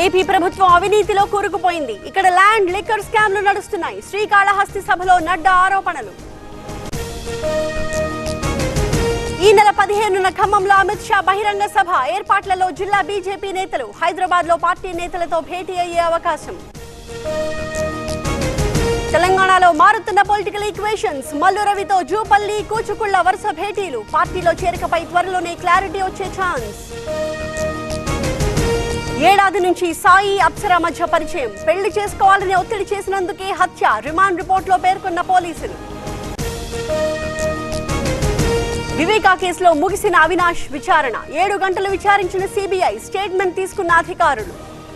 AP ప్రభుత్వం అవినీతిలో కూరుకుపోయింది ఇక్కడ ల్యాండ్ లిక్కర్ స్కామ్లు నడుస్తున్నాయి శ్రీకాళహస్తి సభలో నడ్డా ఆరోపణలు ఈ నెల పదిహేనున ఖమ్మంలో అమిత్ షా బహిరంగ సభ ఏర్పాట్లలో జిల్లా బీజేపీ నేతలు హైదరాబాద్ లో పార్టీ నేతలతో భేటీ అయ్యే అవకాశం తెలంగాణలో మారుతున్న పొలిటికల్ ఈక్వేషన్స్ మల్లు రవితో జూపల్లి కూచుకుళ్ల వరుస భేటీలు పార్టీలో చేరికపై త్వరలోనే క్లారిటీ వచ్చే ఛాన్స్ ఏడాది నుంచి సాయి అప్సరా మధ్య పరిచయం పెళ్లి చేసుకోవాలని ఒత్తిడి చేసినందుకే హత్య రిమాండ్ రిపోర్ట్లో పేర్కొన్న పోలీసులు వివేకా కేసులో ముగిసిన అవినాష్ విచారణ ఏడు గంటలు విచారించిన సిబిఐ స్టేట్మెంట్ తీసుకున్న అధికారులు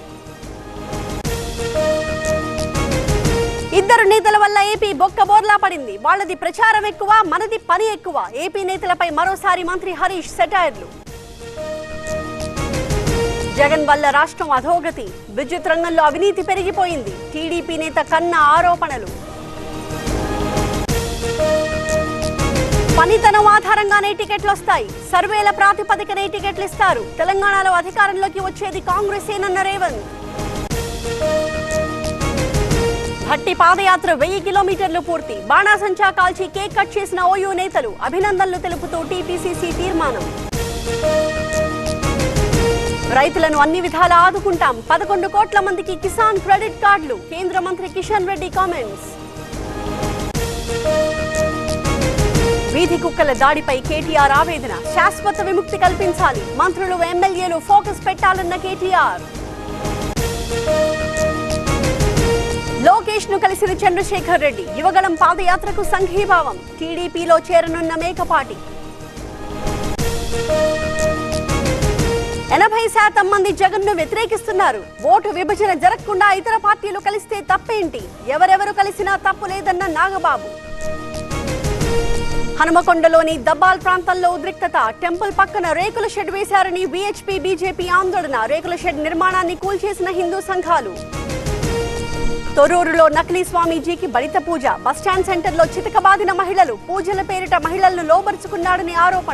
ఇద్దరు నేతల వల్ల ఏపీ బొక్క బోర్లా పడింది వాళ్ళది ప్రచారం ఎక్కువ మనది పని ఎక్కువ ఏపీ నేతలపై మరోసారి మంత్రి హరీష్ సెటైర్లు జగన్ వల్ల రాష్ట్రం అధోగతి విద్యుత్ రంగంలో అవినీతి పెరిగిపోయింది టీడీపీ నేత కన్న ఆరోపణలు పనితనం ఆధారంగానే టికెట్లు వస్తాయి సర్వేల ప్రాతిపదికనే టికెట్లు ఇస్తారు తెలంగాణలో అధికారంలోకి వచ్చేది కాంగ్రెసేనన్న రేవంత్ భట్టి పాదయాత్ర వెయ్యి కిలోమీటర్లు పూర్తి బాణాసంచా కాల్చి కేక్ కట్ చేసిన ఓయూ నేతలు అభినందనలు తెలుపుతూ టీపీసీసీ తీర్మానం రైతులను అన్ని విధాలా ఆదుకుంటాం పదకొండు కోట్ల మందికి కిసాన్ క్రెడిట్ కార్డులు కేంద్ర మంత్రి కిషన్ రెడ్డి కామెంట్స్ వీధి కుక్కల దాడిపై కేటీఆర్ ఆవేదన శాశ్వత విముక్తి కల్పించాలి మంత్రులు ఎమ్మెల్యేలు ఫోకస్ పెట్టాలన్న కేటీఆర్ లోకేష్ ను కలిసిన చంద్రశేఖర్ రెడ్డి యువగళం పాదయాత్రకు సంఘీభావం టీడీపీలో చేరనున్న మేకపాటి ఎనభై శాతం మంది జగన్ ను వ్యతిరేకిస్తున్నారు ఓటు విభజన జరగకుండా ఇతర పార్టీలు కలిస్తే తప్పేంటి ఎవరెవరు కలిసినా తప్పు లేదన్న నాగబాబు హనుమకొండలోని దబ్బాల్ ప్రాంతంలో ఉద్రిక్తత టెంపుల్ పక్కన రేకుల షెడ్ వేశారని విహెచ్పి బీజేపీ ఆందోళన రేకుల షెడ్ నిర్మాణాన్ని కూల్చేసిన హిందూ సంఘాలు తొర్రూరులో నకిలీ స్వామీజీకి బలిత పూజ బస్టాండ్ సెంటర్లో చితకబాదిన మహిళలు పూజల పేరిట మహిళలను లోబరుచుకున్నాడని ఆరోపణ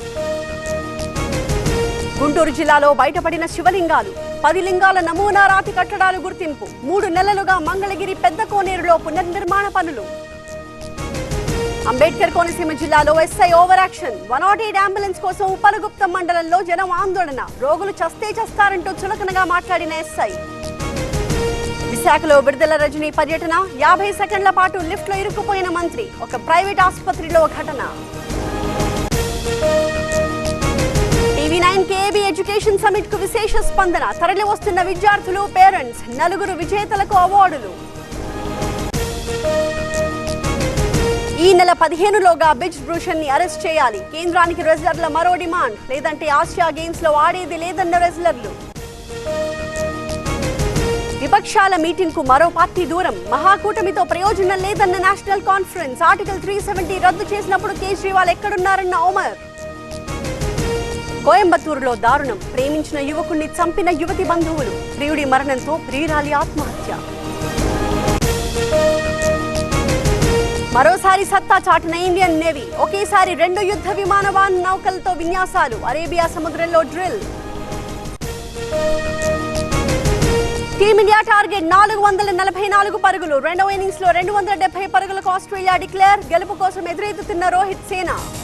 గుంటూరు జిల్లాలో బయటపడిన శివలింగాలు పది లింగాల నమూనా రాతి కట్టడాలు గుర్తింపు మూడు నెలలుగా మంగళగిరి పెద్ద కోనేరులో పునర్నిర్మాణ పనులు అంబేద్కర్ కోనసీమ జిల్లాలో SI over action one not eight ambulance కోసం ఉప్పలగుప్తం మండలంలో జనం ఆందోళన రోగులు చస్తే చస్తారంటూ చులకనగా మాట్లాడిన ఎస్ఐ విశాఖలో విడుదల రజనీ పర్యటన యాభై సెకండ్ల పాటు లిఫ్ట్ లో ఇరుక్కుపోయిన మంత్రి ఒక ప్రైవేట్ ఆసుపత్రిలో ఘటన TV nine KB education summit కు విశేష స్పందన తరలి వస్తున్న విద్యార్థులు పేరెంట్స్ నలుగురు విజేతలకు అవార్డులు ఈ నెల పదిహేనులోగా బిజ్ భూషణ్ ని అరెస్ట్ చేయాలి కేంద్రానికి రెజ్లర్ల మరో డిమాండ్ లేదంటే ఆసియా గేమ్స్ లో ఆడేది లేదన్న రెజ్లర్లు విపక్షాల మీటింగ్ కు మరో పార్టీ దూరం మహాకూటమితో ప్రయోజనం లేదన్న national conference article three seventy రద్దు చేసినప్పుడు కేజ్రీవాల్ ఎక్కడున్నారన్న ఒమర్ కోయంబత్తూరులో దారుణం ప్రేమించిన యువకుణ్ణి చంపిన యువతి బంధువులు ప్రియుడి మరణంతో ప్రియురాలి ఆత్మహత్య మరోసారి సత్తా చాటిన ఇండియన్ నేవీ ఒకేసారి రెండు యుద్ధ విమానవాన్ నౌకలతో విన్యాసాలు అరేబియా సముద్రంలో డ్రిల్ టీమిండియా టార్గెట్ నాలుగు వందల నలభై నాలుగు పరుగులు రెండవ ఇన్నింగ్స్ లో రెండు వందల డెబ్బై పరుగులకు ఆస్ట్రేలియా డిక్లేర్ గెలుపు కోసం ఎదురెత్తుతున్న రోహిత్ సేన